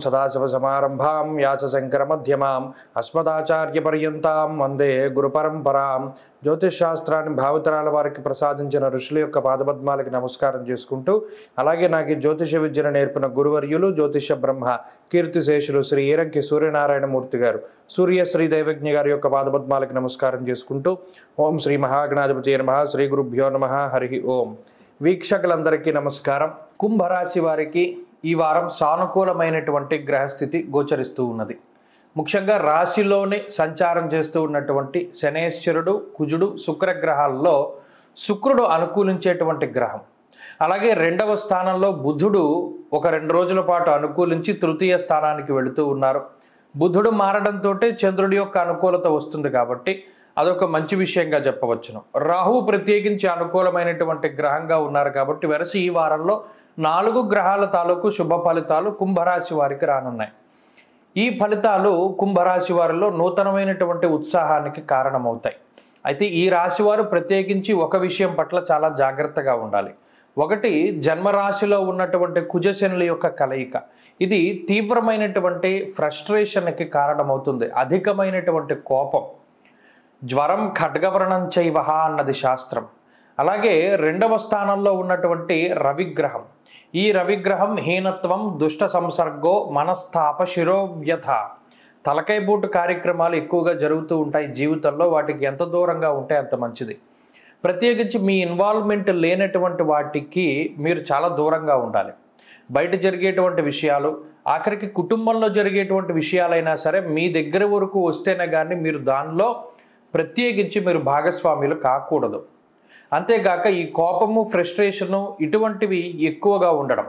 సదాశివసమారంభాం వ్యాసశంకరమధ్యమాం అస్మదాచార్యపర్యంతాం వందే గురుపరంపరాం జ్యోతిష్ శాస్త్రాన్ని భావితరాల వారికి ప్రసాదించిన ఋషుల యొక్క పాదపద్మాలకి నమస్కారం చేసుకుంటూ అలాగే నాకు ఈ జ్యోతిష విద్యను నేర్పిన గురువర్యులు జ్యోతిష బ్రహ్మ కీర్తిశేషులు శ్రీ ఈరంకి సూర్యనారాయణమూర్తి గారు సూర్యశ్రీ దైవజ్ఞ గారి యొక్క పాదపద్మాలకి నమస్కారం చేసుకుంటూ ఓం శ్రీ మహాగణాధిపతి నమ శ్రీ గురుభ్యో నమ హరి ఓం వీక్షకులందరికీ నమస్కారం కుంభరాశి వారికి ఈ వారం సానుకూలమైనటువంటి గ్రహస్థితి గోచరిస్తూ ఉన్నది ముఖ్యంగా రాశిలోనే సంచారం చేస్తూ ఉన్నటువంటి శనేశ్వరుడు కుజుడు శుక్రగ్రహాల్లో శుక్రుడు అనుకూలించేటువంటి గ్రహం అలాగే రెండవ స్థానంలో బుధుడు ఒక రెండు రోజుల పాటు అనుకూలించి తృతీయ స్థానానికి వెళుతూ ఉన్నారు బుధుడు మారడంతో చంద్రుడి యొక్క అనుకూలత వస్తుంది కాబట్టి అదొక మంచి విషయంగా చెప్పవచ్చును రాహువు ప్రత్యేకించి అనుకూలమైనటువంటి గ్రహంగా ఉన్నారు కాబట్టి వెరసి ఈ వారంలో నాలుగు గ్రహాల తాలూకు శుభ ఫలితాలు కుంభరాశి వారికి రానున్నాయి ఈ ఫలితాలు కుంభరాశి వారిలో నూతనమైనటువంటి ఉత్సాహానికి కారణమవుతాయి అయితే ఈ రాశి వారు ప్రత్యేకించి ఒక విషయం పట్ల చాలా జాగ్రత్తగా ఉండాలి ఒకటి జన్మరాశిలో ఉన్నటువంటి కుజశనుల యొక్క కలయిక ఇది తీవ్రమైనటువంటి ఫ్రస్ట్రేషన్కి కారణమవుతుంది అధికమైనటువంటి కోపం జ్వరం ఖడ్గవర్ణం చైవహ అన్నది శాస్త్రం అలాగే రెండవ స్థానంలో ఉన్నటువంటి రవిగ్రహం ఈ రవిగ్రహం హీనత్వం దుష్ట సంసర్గో మనస్తాప శిరోవ్యథ తలకైబూటు కార్యక్రమాలు ఎక్కువగా జరుగుతూ ఉంటాయి జీవితంలో వాటికి ఎంత దూరంగా ఉంటే అంత మంచిది ప్రత్యేకించి మీ ఇన్వాల్వ్మెంట్ లేనటువంటి వాటికి మీరు చాలా దూరంగా ఉండాలి బయట జరిగేటువంటి విషయాలు ఆఖరికి కుటుంబంలో జరిగేటువంటి విషయాలైనా సరే మీ దగ్గర వరకు వస్తేనే కానీ మీరు దానిలో ప్రత్యేకించి మీరు భాగస్వాములు కాకూడదు అంతేగాక ఈ కోపము ఫ్రస్ట్రేషను ఇటువంటివి ఎక్కువగా ఉండడం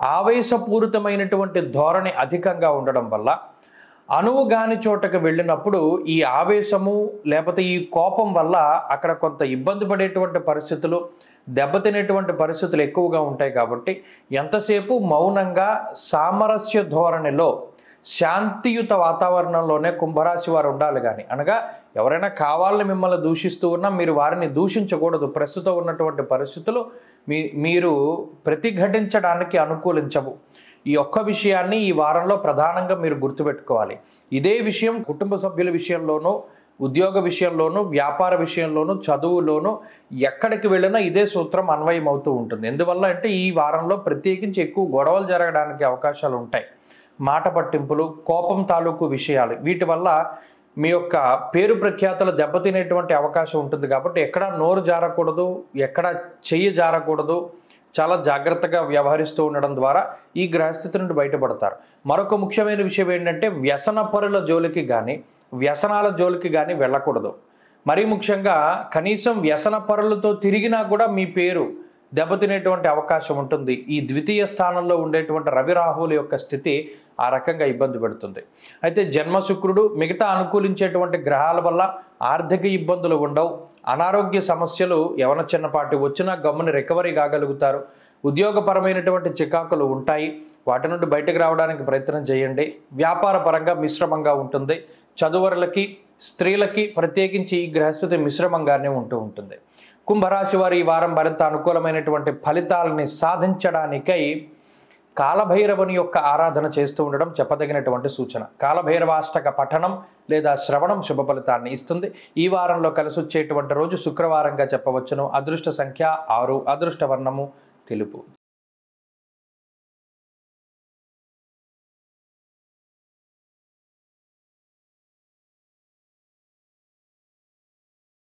ఆవేశపూరితమైనటువంటి ధోరణి అధికంగా ఉండడం వల్ల అణువు గాని చోటకు వెళ్ళినప్పుడు ఈ ఆవేశము లేకపోతే ఈ కోపం వల్ల అక్కడ కొంత ఇబ్బంది పడేటువంటి పరిస్థితులు దెబ్బతినేటువంటి పరిస్థితులు ఎక్కువగా ఉంటాయి కాబట్టి ఎంతసేపు మౌనంగా సామరస్య ధోరణిలో శాంతియుత వాతావరణంలోనే కుంభరాశి వారు ఉండాలి కానీ అనగా ఎవరైనా కావాలని మిమ్మల్ని దూషిస్తూ ఉన్నా మీరు వారిని దూషించకూడదు ప్రస్తుతం ఉన్నటువంటి పరిస్థితులు మీ మీరు ప్రతిఘటించడానికి అనుకూలించవు ఈ ఒక్క విషయాన్ని ఈ వారంలో ప్రధానంగా మీరు గుర్తుపెట్టుకోవాలి ఇదే విషయం కుటుంబ సభ్యుల విషయంలోనూ ఉద్యోగ విషయంలోనూ వ్యాపార విషయంలోనూ చదువులోనూ ఎక్కడికి వెళ్ళినా ఇదే సూత్రం అన్వయం అవుతూ ఉంటుంది ఎందువల్ల అంటే ఈ వారంలో ప్రత్యేకించి ఎక్కువ గొడవలు జరగడానికి అవకాశాలు ఉంటాయి మాట పట్టింపులు కోపం తాలూకు విషయాలు వీటి వల్ల మీ యొక్క పేరు ప్రఖ్యాతలు దెబ్బతినేటువంటి అవకాశం ఉంటుంది కాబట్టి ఎక్కడ నోరు జారకూడదు ఎక్కడ చెయ్యి జారకూడదు చాలా జాగ్రత్తగా వ్యవహరిస్తూ ఉండడం ద్వారా ఈ గ్రహస్థితి నుండి బయటపడతారు మరొక ముఖ్యమైన విషయం ఏంటంటే వ్యసన పరుల జోలికి కానీ వ్యసనాల జోలికి కానీ వెళ్ళకూడదు మరీ ముఖ్యంగా కనీసం వ్యసన పరులతో తిరిగినా కూడా మీ పేరు దెబ్బతినేటువంటి అవకాశం ఉంటుంది ఈ ద్వితీయ స్థానంలో ఉండేటువంటి రవి రాహువుల యొక్క స్థితి ఆ రకంగా ఇబ్బంది పెడుతుంది అయితే జన్మ శుక్రుడు మిగతా అనుకూలించేటువంటి గ్రహాల వల్ల ఆర్థిక ఇబ్బందులు ఉండవు అనారోగ్య సమస్యలు ఎవన చిన్నపాటి వచ్చినా గమ్ముని రికవరీ కాగలుగుతారు ఉద్యోగపరమైనటువంటి చికాకులు ఉంటాయి వాటి నుండి బయటకు రావడానికి ప్రయత్నం చేయండి వ్యాపార పరంగా మిశ్రమంగా ఉంటుంది చదువరులకి స్త్రీలకి ప్రత్యేకించి ఈ గ్రహస్థితి మిశ్రమంగానే ఉంటూ ఉంటుంది కుంభరాశి వారు ఈ వారం మరింత అనుకూలమైనటువంటి ఫలితాలని సాధించడానికై కాలభైరవుని యొక్క ఆరాధన చేస్తూ ఉండడం చెప్పదగినటువంటి సూచన కాలభైరవాష్టక పఠనం లేదా శ్రవణం శుభ ఫలితాన్ని ఇస్తుంది ఈ వారంలో కలిసి వచ్చేటువంటి రోజు శుక్రవారంగా చెప్పవచ్చును అదృష్ట సంఖ్య ఆరు అదృష్ట వర్ణము తెలుపు